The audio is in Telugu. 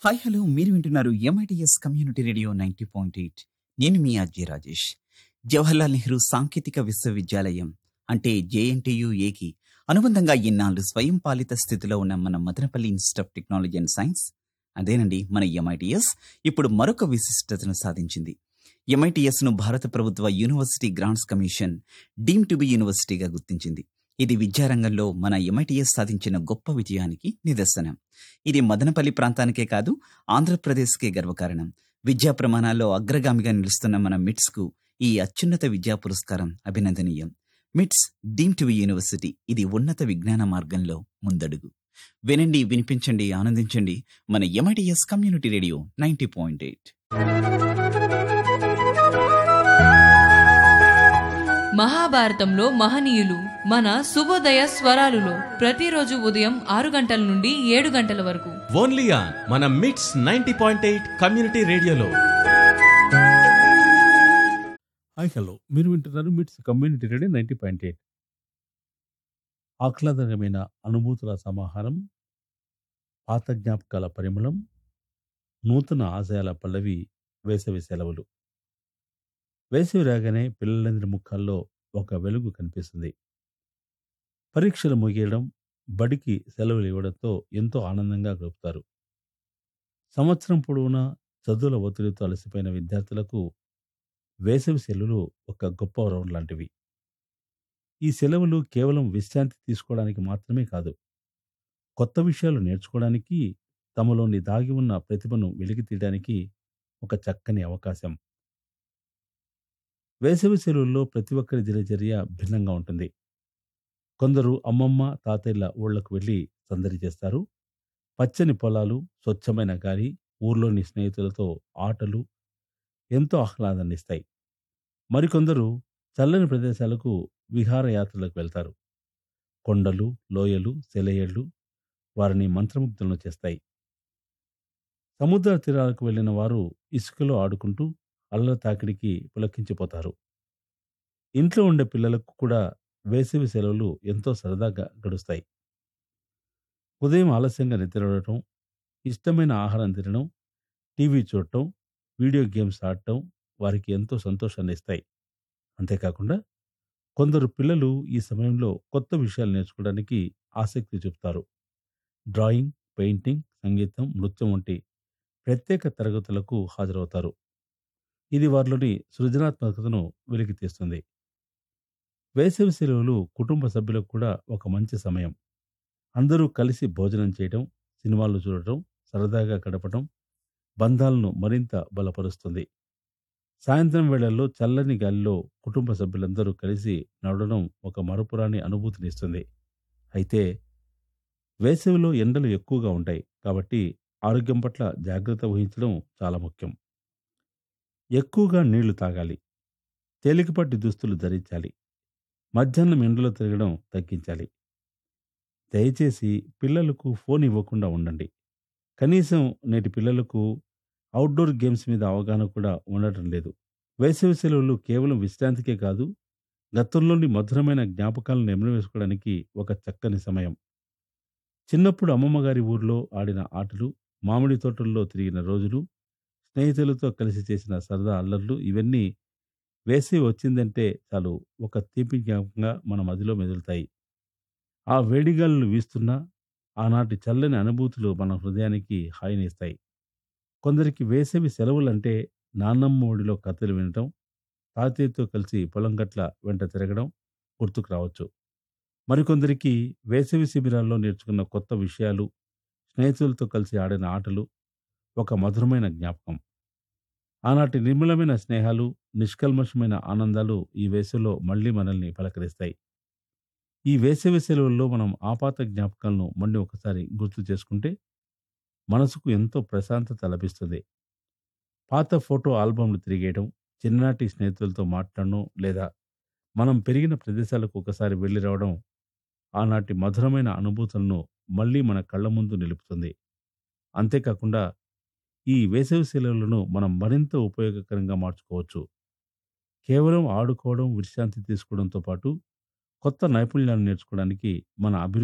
హాయ్ హలో మీరు వింటున్నారు MITS community radio ninety point eight నేను మీ అజయ్ రాజేష్ జవహర్లాల్ నెహ్రూ సాంకేతిక విశ్వవిద్యాలయం అంటే జేఎన్టీయు ఏకి అనుబంధంగా ఇన్నాళ్ళు స్వయం పాలిత స్థితిలో ఉన్న మన Madanapalle institute of technology and science అదేనండి మన ఎంఐటిఎస్ ఇప్పుడు మరొక విశిష్టతను సాధించింది ఎంఐటిఎస్ ను భారత ప్రభుత్వ university grants commission deem to be యూనివర్సిటీగా గుర్తించింది ఇది విద్యారంగంలో మన ఎంఐటిఎస్ సాధించిన గొప్ప విజయానికి నిదర్శనం ఇది మదనపల్లి ప్రాంతానికే కాదు ఆంధ్రప్రదేశ్కే గర్వకారణం విద్యా ప్రమాణాల్లో అగ్రగామిగా నిలుస్తున్న మన మిట్స్ కు ఈ అత్యున్నత విద్యా పురస్కారం అభినందనీయం మిట్స్ డీమ్ టు యూనివర్సిటీ ఇది ఉన్నత విజ్ఞాన మార్గంలో ముందడుగు వినండి వినిపించండి ఆనందించండి మన MITS community radio ninety point eight మహాభారతంలో మహనీయులు మన శుభోదయ స్వరాలులో ప్రతిరోజు ఉదయం ఆరు గంటల నుండి ఏడు గంటల వరకు ఓన్లీ ఆన్ మన MITS ninety point eight community రేడియోలో హాయ్ హలో మీరు వింటున్నారు MITS community radio ninety point eight ఆహ్లాదకరమైన అనుభూతుల సమాహారం పాత జ్ఞాపకాల పరిమళం నూతన ఆశయాల పల్లవి వేసవి సెలవులు వేసవి రాగానే పిల్లలందరి ముఖాల్లో ఒక వెలుగు కనిపిస్తుంది పరీక్షలు ముగియడం బడికి సెలవులు ఇవ్వడంతో ఎంతో ఆనందంగా గడుపుతారు సంవత్సరం పొడవునా చదువుల ఒత్తిడితో అలసిపోయిన విద్యార్థులకు వేసవి సెలవులు ఒక గొప్ప వరం లాంటివి ఈ సెలవులు కేవలం విశ్రాంతి తీసుకోవడానికి మాత్రమే కాదు కొత్త విషయాలు నేర్చుకోవడానికి తమలోని దాగి ఉన్న ప్రతిభను వెలికి తీయడానికి ఒక చక్కని అవకాశం వేసవి సెలవుల్లో ప్రతి ఒక్కరి దినచర్య భిన్నంగా ఉంటుంది కొందరు అమ్మమ్మ తాతయ్యల ఊళ్ళకు వెళ్ళి సందడి చేస్తారు పచ్చని పొలాలు స్వచ్ఛమైన గాలి ఊర్లోని స్నేహితులతో ఆటలు ఎంతో ఆహ్లాదాన్ని ఇస్తాయి మరికొందరు చల్లని ప్రదేశాలకు విహారయాత్రలకు వెళ్తారు కొండలు లోయలు సెలయేళ్లు వారిని మంత్రముగ్ధులను చేస్తాయి సముద్ర తీరాలకు వెళ్ళిన వారు ఇసుకలో ఆడుకుంటూ అల్లల తాకిడికి పులకించిపోతారు ఇంట్లో ఉండే పిల్లలకు కూడా వేసవి సెలవులు ఎంతో సరదాగా గడుస్తాయి ఉదయం ఆలస్యంగా నిద్రపోవడం ఇష్టమైన ఆహారం తినడం టీవీ చూడటం వీడియో గేమ్స్ ఆడటం వారికి ఎంతో సంతోషాన్ని ఇస్తాయి అంతేకాకుండా కొందరు పిల్లలు ఈ సమయంలో కొత్త విషయాలు నేర్చుకోవడానికి ఆసక్తి చూపుతారు డ్రాయింగ్ పెయింటింగ్ సంగీతం నృత్యం వంటి ప్రత్యేక తరగతులకు హాజరవుతారు ఇది వారిలోని సృజనాత్మకతను వెలికితీస్తుంది వేసవి సెలవులు కుటుంబ సభ్యులకు కూడా ఒక మంచి సమయం అందరూ కలిసి భోజనం చేయడం సినిమాలు చూడటం సరదాగా గడపడం బంధాలను మరింత బలపరుస్తుంది సాయంత్రం వేళల్లో చల్లని గాలిలో కుటుంబ సభ్యులందరూ కలిసి నడవడం ఒక మరపురాని అనుభూతినిస్తుంది అయితే వేసవిలో ఎండలు ఎక్కువగా ఉంటాయి కాబట్టి ఆరోగ్యం పట్ల జాగ్రత్త వహించడం చాలా ముఖ్యం ఎక్కువగా నీళ్లు తాగాలి తేలికపాటి దుస్తులు ధరించాలి మధ్యాహ్నం ఎండలో తిరగడం తగ్గించాలి దయచేసి పిల్లలకు ఫోన్ ఇవ్వకుండా ఉండండి కనీసం నేటి పిల్లలకు అవుట్డోర్ గేమ్స్ మీద అవగాహన కూడా ఉండటం లేదు వేసవి సెలవులు కేవలం విశ్రాంతికే కాదు గతంలోని మధురమైన జ్ఞాపకాలను నెమరవేసుకోవడానికి ఒక చక్కని సమయం చిన్నప్పుడు అమ్మమ్మ గారి ఊర్లో ఆడిన ఆటలు మామిడి తోటల్లో తిరిగిన రోజులు స్నేహితులతో కలిసి చేసిన సరదా అల్లర్లు ఇవన్నీ వేసవి వచ్చిందంటే చాలు ఒక తీపి జ్ఞాపకంగా మన మదిలో మెదులుతాయి ఆ వేడిగాలులు వీస్తున్నా ఆనాటి చల్లని అనుభూతులు మన హృదయానికి హాయినిస్తాయి కొందరికి వేసవి సెలవులంటే నాన్నమ్మ ఒడిలో కథలు వినటం తాతయ్యతో కలిసి పొలం గట్ల వెంట తిరగడం గుర్తుకు రావచ్చు మరికొందరికి వేసవి శిబిరాల్లో నేర్చుకున్న కొత్త విషయాలు స్నేహితులతో కలిసి ఆడిన ఆటలు ఒక మధురమైన జ్ఞాపకం ఆనాటి నిర్మలమైన స్నేహాలు నిష్కల్మషమైన ఆనందాలు ఈ వేసవిలో మళ్ళీ మనల్ని పలకరిస్తాయి ఈ వేసవి సెలవుల్లో మనం ఆపాత జ్ఞాపకాలను మళ్ళీ ఒకసారి గుర్తు చేసుకుంటే మనసుకు ఎంతో ప్రశాంతత లభిస్తుంది పాత ఫోటో ఆల్బమ్లు తిరిగేయడం చిన్ననాటి స్నేహితులతో మాట్లాడడం లేదా మనం పెరిగిన ప్రదేశాలకు ఒకసారి వెళ్ళి రావడం ఆనాటి మధురమైన అనుభూతులను మళ్ళీ మన కళ్ళ ముందు నిలుపుతుంది అంతేకాకుండా ఈ వేసవి సెలవులను మనం మరింత ఉపయోగకరంగా మార్చుకోవచ్చు కేవలం ఆడుకోవడం విశ్రాంతి తీసుకోవడంతో పాటు కొత్త నైపుణ్యాలు నేర్చుకోవడానికి మన అభివృద్ధి